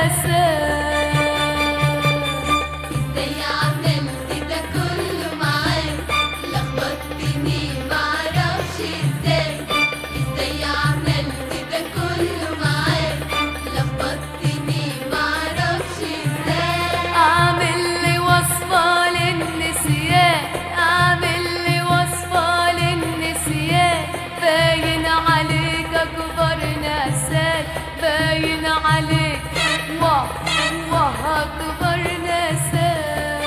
ناساه ازاي عملت ده كله معاك لخبطتني معرفش ازاي ازاي عملت ده كله معاك لخبطتني معرفش ازاي اعمل لي وصفة للنسيان اعمل لي وصفة للنسيان باين عليك اكبر ناسان باين عليك واه واه اكبر ناسان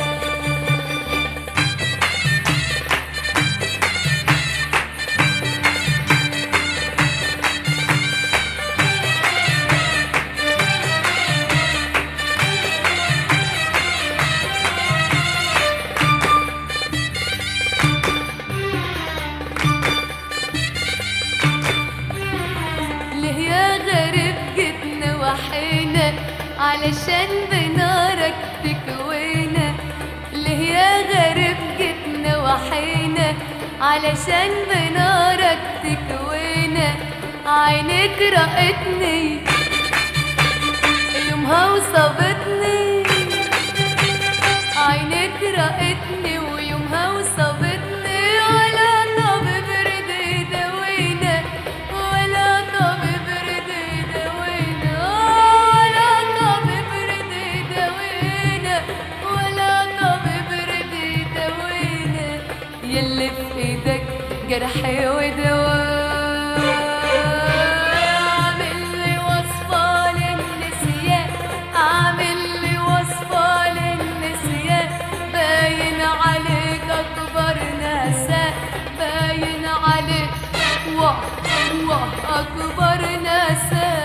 ليه يا غريب جيتنا وحينا علشان بنارك تكوينا ليه يا غريب جيتنا وحينا علشان بنارك تكوينا عينك رأتني يومها وصابتني عينك رأتني ويومها وصابتني ولا طبيب رضي يداوينا ولا طبيب رضي يداوينا ولا طبيب رضي يداوينا ولا طبيب رضي يداوينا يلي في ايدك جرحي ودواء اعمل لي وصفة للنسيان اعمل لي وصفة للنسيان باين عليك اكبر ناسا باين عليك واه واه اكبر ناسا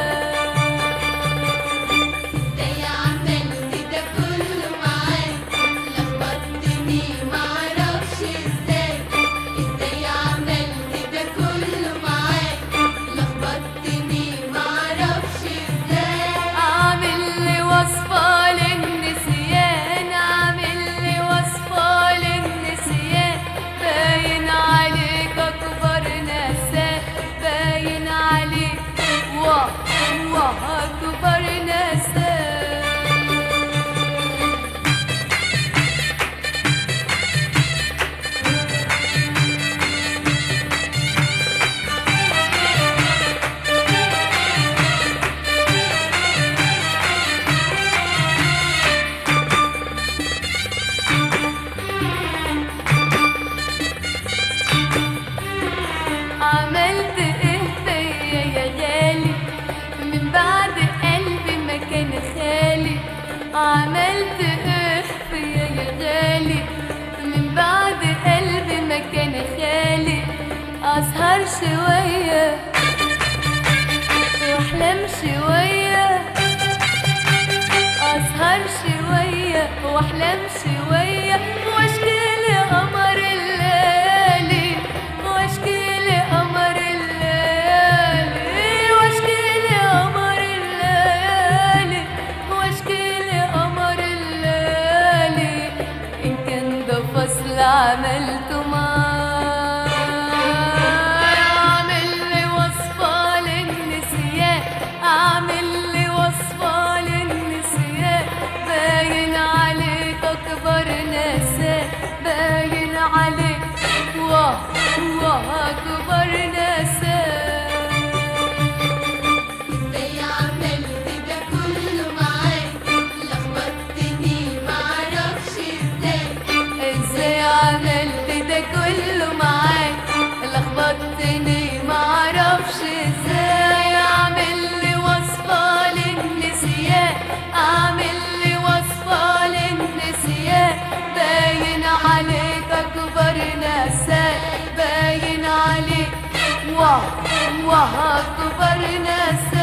ازاي عملت ده كله معاك لخبطتني معرفش ازاي ازاي عملت ده كله معاك لخبطتني معرفش ازاي اعمل لي وصفة للنسيان اعمل لي وصفة للنسيان باين عليك اكبر ناسا باين عليك واه واه اكبر ناسا عملت ايه فيا يا غالي من بعد قلبي ما كان خالي عملت ايه فيا يا غالي من بعد قلبي ما كان خالي اسهر شويه واحلم شويه اسهر شويه واحلم شويه واشكي لقمر الليالي واشكي لقمر الليالي واشكي لقمر الليالي واشكي لقمر الليالي ان كان ده فصل عملته معاك اعمل لي وصفة للنسيان اعمل لي وصفة للنسيان باين عليك اكبر ناسا باين عليك واه واه اكبر ناسا ازاي عملت ده كله معاك لخبطتني معرفش ازاي ازاي عملت ده كله معاك لخبطتني معرفش ازاي اعمل لي وصفة للنسيان اعمل لي وصفة للنسيان باين عليك اكبر ناسا باين عليك واه واه اكبر ناسا